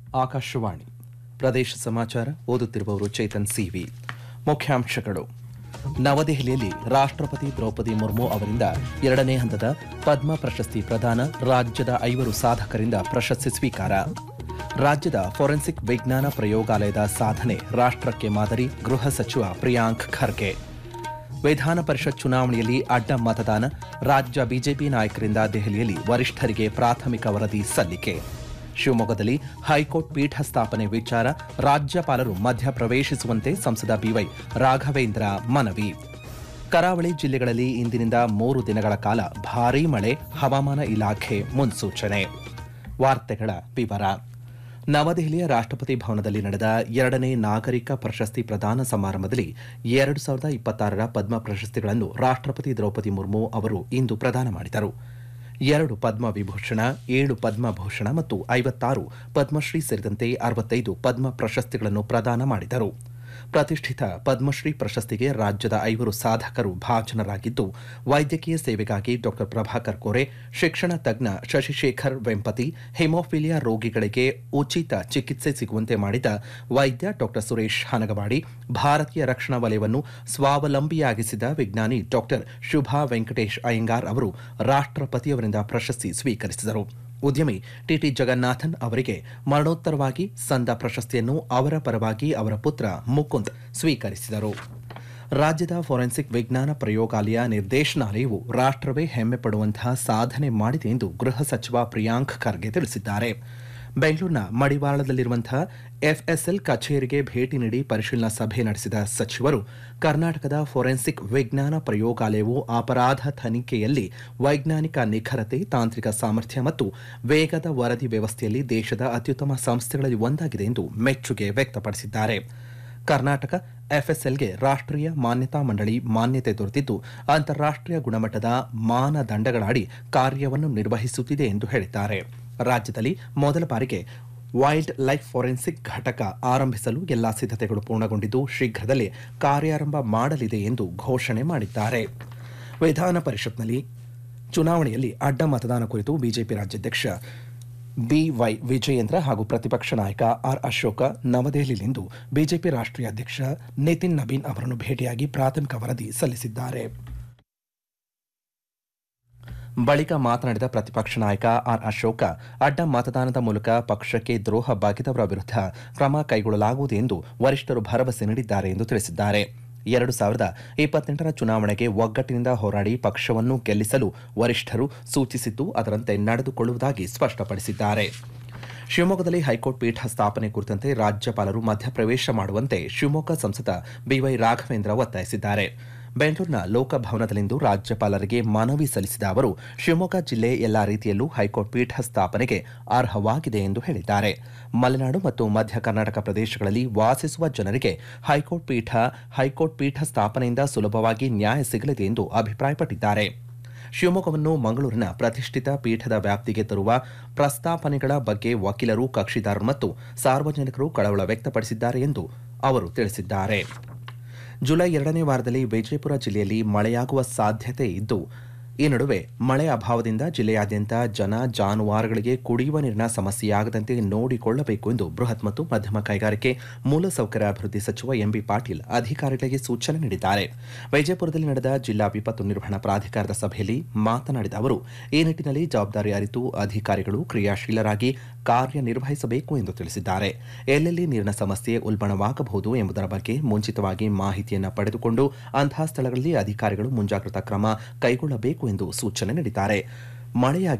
ಆಕಾಶವಾಣಿ ಪ್ರದೇಶ ಸಮಾಚಾರ ಓದುತ್ತಿರುವವರು ಚೇತನ್ ಸಿವಿ ಮುಖ್ಯಾಂಶಗಳು ನವದೆಹಲಿಯಲ್ಲಿ ರಾಷ್ಟ್ರಪತಿ ದ್ರೌಪದಿ ಮುರ್ಮು ಅವರಿಂದ ಎರಡನೇ ಹಂತದ ಪದ್ಮ ಪ್ರಶಸ್ತಿ ಪ್ರದಾನ ರಾಜ್ಯದ ಐವರು ಸಾಧಕರಿಂದ ಪ್ರಶಸ್ತಿ ಸ್ವೀಕಾರ ರಾಜ್ಯದ ಫೋರೆನ್ಸಿಕ್ ವಿಜ್ಞಾನ ಪ್ರಯೋಗಾಲಯದ ಸಾಧನೆ ರಾಷ್ಟ್ರಕ್ಕೆ ಮಾದರಿ ಗೃಹ ಸಚಿವ ಪ್ರಿಯಾಂಕ್ ಖರ್ಗೆ ವಿಧಾನ ಪರಿಷತ್ ಚುನಾವಣೆಯಲ್ಲಿ ಅಡ್ಡ ಮತದಾನ ರಾಜ್ಯ ಬಿಜೆಪಿ ನಾಯಕರಿಂದ ದೆಹಲಿಯಲ್ಲಿ ವರಿಷ್ಠರಿಗೆ ಪ್ರಾಥಮಿಕ ವರದಿ ಸಲ್ಲಿಕೆ ಶಿವಮೊಗ್ಗದಲ್ಲಿ ಹೈಕೋರ್ಟ್ ಪೀಠ ಸ್ಥಾಪನೆ ವಿಚಾರ ರಾಜ್ಯಪಾಲರು ಮಧ್ಯಪ್ರವೇಶಿಸುವಂತೆ ಸಂಸದ ಬಿವೈ ರಾಘವೇಂದ್ರ ಮನವಿ ಕರಾವಳಿ ಜಿಲ್ಲೆಗಳಲ್ಲಿ ಇಂದಿನಿಂದ ಮೂರು ದಿನಗಳ ಕಾಲ ಭಾರೀ ಮಳೆ ಹವಾಮಾನ ಇಲಾಖೆ ಮುನ್ಸೂಚನೆ ವಾರ್ತೆಗಳ ವಿವರ ನವದೆಹಲಿಯ ರಾಷ್ಟ್ರಪತಿ ಭವನದಲ್ಲಿ ನಡೆದ ಎರಡನೇ ನಾಗರಿಕ ಪ್ರಶಸ್ತಿ ಪ್ರದಾನ ಸಮಾರಂಭದಲ್ಲಿ ಎರಡು ಸಾವಿರದ ಇಪ್ಪತ್ತಾರರ ಪದ್ಮ ಪ್ರಶಸ್ತಿಗಳನ್ನು ರಾಷ್ಟ್ರಪತಿ ದ್ರೌಪದಿ ಮುರ್ಮು ಅವರು ಇಂದು ಪ್ರದಾನ ಮಾಡಿದರು ಎರಡು ಪದ್ಮ ವಿಭೂಷಣ ಏಳು ಪದ್ಮಭೂಷಣ ಮತ್ತು ಐವತ್ತಾರು ಪದ್ಮಶ್ರೀ ಸೇರಿದಂತೆ ಅರವತ್ತೈದು ಪದ್ಮ ಪ್ರಶಸ್ತಿಗಳನ್ನು ಪ್ರದಾನ ಮಾಡಿದರು ಪ್ರತಿಷ್ಠಿತ ಪದ್ಮಶ್ರೀ ಪ್ರಶಸ್ತಿಗೆ ರಾಜ್ಯದ ಐವರು ಸಾಧಕರು ಭಾಜನರಾಗಿದ್ದು ವೈದ್ಯಕೀಯ ಸೇವೆಗಾಗಿ ಡಾ ಪ್ರಭಾಕರ್ ಕೋರೆ ಶಿಕ್ಷಣ ತಜ್ಞ ಶಶಿಶೇಖರ್ ವೆಂಪತಿ ಹೆಮೋಫಿಲಿಯಾ ರೋಗಿಗಳಿಗೆ ಉಚಿತ ಚಿಕಿತ್ಸೆ ಸಿಗುವಂತೆ ಮಾಡಿದ ವೈದ್ಯ ಡಾ ಸುರೇಶ್ ಹನಗವಾಡಿ ಭಾರತೀಯ ರಕ್ಷಣಾ ವಲಯವನ್ನು ಸ್ವಾವಲಂಬಿಯಾಗಿಸಿದ ವಿಜ್ಞಾನಿ ಡಾ ಶುಭಾ ವೆಂಕಟೇಶ್ ಅಯ್ಯಂಗಾರ್ ಅವರು ರಾಷ್ಟ್ರಪತಿಯವರಿಂದ ಪ್ರಶಸ್ತಿ ಸ್ವೀಕರಿಸಿದರು ಉದ್ಯಮಿ ಟಿಟಿ ಜಗನ್ನಾಥನ್ ಅವರಿಗೆ ಮರಣೋತ್ತರವಾಗಿ ಸಂದ ಪ್ರಶಸ್ತಿಯನ್ನು ಅವರ ಪರವಾಗಿ ಅವರ ಪುತ್ರ ಮುಕುಂದ್ ಸ್ವೀಕರಿಸಿದರು ರಾಜ್ಯದ ಫೋರೆನ್ಸಿಕ್ ವಿಜ್ಞಾನ ಪ್ರಯೋಗಾಲಯ ನಿರ್ದೇಶನಾಲಯವು ರಾಷ್ಟ್ರವೇ ಹೆಮ್ಮೆ ಪಡುವಂತಹ ಸಾಧನೆ ಮಾಡಿದೆ ಎಂದು ಗೃಹ ಸಚಿವ ಪ್ರಿಯಾಂಕ್ ಖರ್ಗೆ ತಿಳಿಸಿದ್ದಾರೆ ಬೆಂಗಳೂರಿನ ಮಡಿವಾಳದಲ್ಲಿರುವಂತಹ ಎಫ್ಎಸ್ಎಲ್ ಕಚೇರಿಗೆ ಭೇಟಿ ನೀಡಿ ಪರಿಶೀಲನಾ ಸಭೆ ನಡೆಸಿದ ಸಚಿವರು ಕರ್ನಾಟಕದ ಫೋರೆನ್ಸಿಕ್ ವಿಜ್ಞಾನ ಪ್ರಯೋಗಾಲಯವು ಅಪರಾಧ ತನಿಖೆಯಲ್ಲಿ ವೈಜ್ಞಾನಿಕ ನಿಖರತೆ ತಾಂತ್ರಿಕ ಸಾಮರ್ಥ್ಯ ಮತ್ತು ವೇಗದ ವರದಿ ವ್ಯವಸ್ಥೆಯಲ್ಲಿ ದೇಶದ ಅತ್ಯುತ್ತಮ ಸಂಸ್ಥೆಗಳಲ್ಲಿ ಒಂದಾಗಿದೆ ಎಂದು ಮೆಚ್ಚುಗೆ ವ್ಯಕ್ತಪಡಿಸಿದ್ದಾರೆ ಕರ್ನಾಟಕ ಎಫ್ಎಸ್ಎಲ್ಗೆ ರಾಷ್ಟ್ರೀಯ ಮಾನ್ಯತಾ ಮಂಡಳಿ ಮಾನ್ಯತೆ ದೊರೆತಿದ್ದು ಅಂತಾರಾಷ್ಟ್ರೀಯ ಗುಣಮಟ್ಟದ ಮಾನದಂಡಗಳಡಿ ಕಾರ್ಯವನ್ನು ನಿರ್ವಹಿಸುತ್ತಿದೆ ಎಂದು ಹೇಳಿದ್ದಾರೆ ರಾಜ್ಯದಲ್ಲಿ ಮೊದಲ ಬಾರಿಗೆ ವೈಲ್ಡ್ ಲೈಫ್ ಫೋರೆನ್ಸಿಕ್ ಘಟಕ ಆರಂಭಿಸಲು ಎಲ್ಲಾ ಸಿದ್ಧತೆಗಳು ಪೂರ್ಣಗೊಂಡಿದ್ದು ಶೀಘ್ರದಲ್ಲೇ ಕಾರ್ಯಾರಂಭ ಮಾಡಲಿದೆ ಎಂದು ಘೋಷಣೆ ಮಾಡಿದ್ದಾರೆ ವಿಧಾನ ಪರಿಷತ್ನಲ್ಲಿ ಚುನಾವಣೆಯಲ್ಲಿ ಅಡ್ಡ ಮತದಾನ ಕುರಿತು ಬಿಜೆಪಿ ರಾಜ್ಯಾಧ್ಯಕ್ಷ ಬಿವೈ ವಿಜಯೇಂದ್ರ ಹಾಗೂ ಪ್ರತಿಪಕ್ಷ ನಾಯಕ ಆರ್ ಅಶೋಕ ನವದೆಹಲಿಯಲ್ಲಿಂದು ಬಿಜೆಪಿ ರಾಷ್ಟ್ರೀಯ ಅಧ್ಯಕ್ಷ ನಿತಿನ್ ನಬೀನ್ ಅವರನ್ನು ಭೇಟಿಯಾಗಿ ಪ್ರಾಥಮಿಕ ವರದಿ ಸಲ್ಲಿಸಿದ್ದಾರೆ ಬಳಿಕ ಮಾತನಾಡಿದ ಪ್ರತಿಪಕ್ಷ ನಾಯಕ ಆರ್ ಅಶೋಕ ಅಡ್ಡ ಮತದಾನದ ಮೂಲಕ ಪಕ್ಷಕ್ಕೆ ದ್ರೋಹ ಬಗೆದವರ ವಿರುದ್ಧ ಕ್ರಮ ಕೈಗೊಳ್ಳಲಾಗುವುದು ಎಂದು ವರಿಷ್ಠರು ಭರವಸೆ ನೀಡಿದ್ದಾರೆ ಎಂದು ತಿಳಿಸಿದ್ದಾರೆ ಎರಡು ಸಾವಿರದ ಇಪ್ಪತ್ತೆಂಟರ ಚುನಾವಣೆಗೆ ಒಗ್ಗಟ್ಟಿನಿಂದ ಹೋರಾಡಿ ಪಕ್ಷವನ್ನು ಗೆಲ್ಲಿಸಲು ವರಿಷ್ಠರು ಸೂಚಿಸಿದ್ದು ಅದರಂತೆ ನಡೆದುಕೊಳ್ಳುವುದಾಗಿ ಸ್ಪಷ್ಟಪಡಿಸಿದ್ದಾರೆ ಶಿವಮೊಗ್ಗದಲ್ಲಿ ಹೈಕೋರ್ಟ್ ಪೀಠ ಸ್ಥಾಪನೆ ಕುರಿತಂತೆ ರಾಜ್ಯಪಾಲರು ಮಧ್ಯಪ್ರವೇಶ ಮಾಡುವಂತೆ ಶಿವಮೊಗ್ಗ ಸಂಸದ ಬಿವೈ ರಾಘವೇಂದ್ರ ಒತ್ತಾಯಿಸಿದ್ದಾರೆ ಬೆಂಗಳೂರಿನ ಲೋಕಭವನದಲ್ಲಿಂದು ರಾಜ್ಯಪಾಲರಿಗೆ ಮನವಿ ಸಲ್ಲಿಸಿದ ಅವರು ಶಿವಮೊಗ್ಗ ಜಿಲ್ಲೆ ಎಲ್ಲಾ ರೀತಿಯಲ್ಲೂ ಹೈಕೋರ್ಟ್ ಪೀಠ ಸ್ಥಾಪನೆಗೆ ಅರ್ಹವಾಗಿದೆ ಎಂದು ಹೇಳಿದ್ದಾರೆ ಮಲೆನಾಡು ಮತ್ತು ಮಧ್ಯ ಕರ್ನಾಟಕ ಪ್ರದೇಶಗಳಲ್ಲಿ ವಾಸಿಸುವ ಜನರಿಗೆ ಹೈಕೋರ್ಟ್ ಪೀಠ ಹೈಕೋರ್ಟ್ ಪೀಠ ಸ್ಥಾಪನೆಯಿಂದ ಸುಲಭವಾಗಿ ನ್ಯಾಯ ಸಿಗಲಿದೆ ಎಂದು ಅಭಿಪ್ರಾಯಪಟ್ಟಿದ್ದಾರೆ ಶಿವಮೊಗ್ಗವನ್ನು ಮಂಗಳೂರಿನ ಪ್ರತಿಷ್ಠಿತ ಪೀಠದ ವ್ಯಾಪ್ತಿಗೆ ತರುವ ಪ್ರಸ್ತಾಪನೆಗಳ ಬಗ್ಗೆ ವಕೀಲರು ಕಕ್ಷಿದಾರರು ಮತ್ತು ಸಾರ್ವಜನಿಕರು ಕಳವಳ ವ್ಯಕ್ತಪಡಿಸಿದ್ದಾರೆ ಎಂದು ಅವರು ತಿಳಿಸಿದ್ದಾರೆ ಜುಲೈ ಎರಡನೇ ವಾರದಲ್ಲಿ ವಿಜಯಪುರ ಜಿಲ್ಲೆಯಲ್ಲಿ ಮಳೆಯಾಗುವ ಸಾಧ್ಯತೆ ಇದ್ದು ಈ ನಡುವೆ ಮಳೆ ಅಭಾವದಿಂದ ಜಿಲ್ಲೆಯಾದ್ಯಂತ ಜನ ಜಾನುವಾರುಗಳಿಗೆ ಕುಡಿಯುವ ನೀರಿನ ಸಮಸ್ಯೆಯಾಗದಂತೆ ನೋಡಿಕೊಳ್ಳಬೇಕು ಎಂದು ಬೃಹತ್ ಮತ್ತು ಮಧ್ಯಮ ಕೈಗಾರಿಕೆ ಮೂಲಸೌಕರ್ಯ ಅಭಿವೃದ್ಧಿ ಸಚಿವ ಎಂಬಿ ಪಾಟೀಲ್ ಅಧಿಕಾರಿಗಳಿಗೆ ಸೂಚನೆ ನೀಡಿದ್ದಾರೆ ವಿಜಯಪುರದಲ್ಲಿ ನಡೆದ ಜಿಲ್ಲಾ ವಿಪತ್ತು ನಿರ್ವಹಣಾ ಪ್ರಾಧಿಕಾರದ ಸಭೆಯಲ್ಲಿ ಮಾತನಾಡಿದ ಅವರು ಈ ನಿಟ್ಟಿನಲ್ಲಿ ಜವಾಬ್ದಾರಿ ಅರಿತು ಅಧಿಕಾರಿಗಳು ಕ್ರಿಯಾಶೀಲರಾಗಿ ಕಾರ್ಯನಿರ್ವಹಿಸಬೇಕು ಎಂದು ತಿಳಿಸಿದ್ದಾರೆ ಎಲ್ಲೆಲ್ಲಿ ನೀರಿನ ಸಮಸ್ಯೆ ಉಲ್ಬಣವಾಗಬಹುದು ಎಂಬುದರ ಬಗ್ಗೆ ಮುಂಚಿತವಾಗಿ ಮಾಹಿತಿಯನ್ನು ಪಡೆದುಕೊಂಡು ಅಂತಹ ಸ್ಥಳಗಳಲ್ಲಿ ಅಧಿಕಾರಿಗಳು ಮುಂಜಾಗ್ರತಾ ಕ್ರಮ ಕೈಗೊಳ್ಳಬೇಕು ಎಂದು ಸೂಚನೆ ನೀಡಿದ್ದಾರೆ ಮಳೆಯಾಗಿ